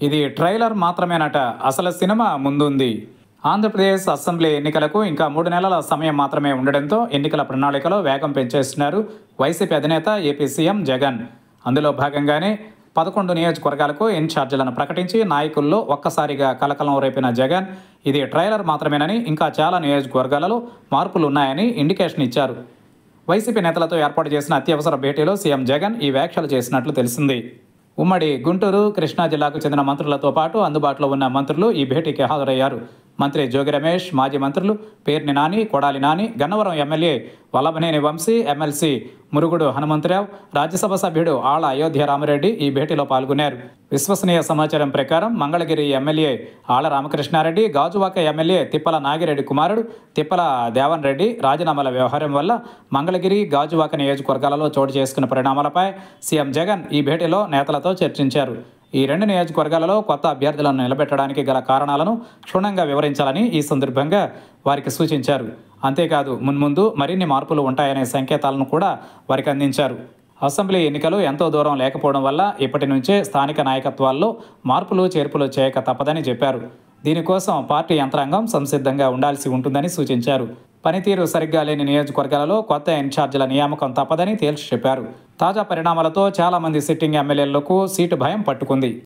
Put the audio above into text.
ఇది ట్రైలర్ మాత్రమేనట అసలు సినిమా ముందుంది ఆంధ్రప్రదేశ్ అసెంబ్లీ ఎన్నికలకు ఇంకా మూడు నెలల సమయం మాత్రమే ఉండడంతో ఎన్నికల ప్రణాళికలో వేగం పెంచేస్తున్నారు వైసీపీ అధినేత ఏపీ సీఎం జగన్ అందులో భాగంగానే పదకొండు నియోజకవర్గాలకు ఇన్ఛార్జీలను ప్రకటించి నాయకుల్లో ఒక్కసారిగా కలకలం రేపిన జగన్ ఇది ట్రైలర్ మాత్రమేనని ఇంకా చాలా నియోజకవర్గాలలో మార్పులు ఉన్నాయని ఇండికేషన్ ఇచ్చారు వైసీపీ నేతలతో ఏర్పాటు చేసిన అత్యవసర భేటీలో సీఎం జగన్ ఈ వ్యాఖ్యలు చేసినట్లు తెలిసింది ఉమ్మడి గుంటూరు కృష్ణా జిల్లాకు చెందిన మంత్రులతో పాటు అందుబాటులో ఉన్న మంత్రులు ఈ భేటీకి హాజరయ్యారు మంత్రి జోగి రమేష్ మాజీ మంత్రులు పేర్ని నాని కొడాలి నాని గన్నవరం ఎమ్మెల్యే వల్లభనేని వంశీ ఎమ్మెల్సీ మురుగుడు హనుమంతరావు రాజ్యసభ సభ్యుడు ఆళ్ల అయోధ్య రామరెడ్డి ఈ భేటీలో పాల్గొన్నారు విశ్వసనీయ సమాచారం ప్రకారం మంగళగిరి ఎమ్మెల్యే ఆళ్ల రామకృష్ణారెడ్డి గాజువాక ఎమ్మెల్యే తిప్పల నాగిరెడ్డి కుమారుడు తిప్పల దేవన్ రెడ్డి రాజీనామాల వ్యవహారం వల్ల మంగళగిరి గాజువాక నియోజకవర్గాలలో చోటు చేసుకున్న పరిణామాలపై సీఎం జగన్ ఈ భేటీలో నేతలతో చర్చించారు ఈ రెండు నియోజకవర్గాలలో కొత్త అభ్యర్థులను నిలబెట్టడానికి గల కారణాలను క్షుణ్ణంగా వివరించాలని ఈ సందర్భంగా వారికి సూచించారు అంతేకాదు మున్ముందు మరిన్ని మార్పులు ఉంటాయనే సంకేతాలను కూడా వారికి అందించారు అసెంబ్లీ ఎన్నికలు ఎంతో దూరం లేకపోవడం వల్ల ఇప్పటి నుంచే స్థానిక నాయకత్వాల్లో మార్పులు చేర్పులు చేయక తప్పదని చెప్పారు దీనికోసం పార్టీ యంత్రాంగం సంసిద్ధంగా ఉండాల్సి ఉంటుందని సూచించారు పనితీరు సరిగ్గా లేని నియోజకవర్గాలలో కొత్త ఇన్ఛార్జీల నియామకం తప్పదని తేల్చి చెప్పారు తాజా పరిణామాలతో చాలామంది సిట్టింగ్ ఎమ్మెల్యేలకు సీటు భయం పట్టుకుంది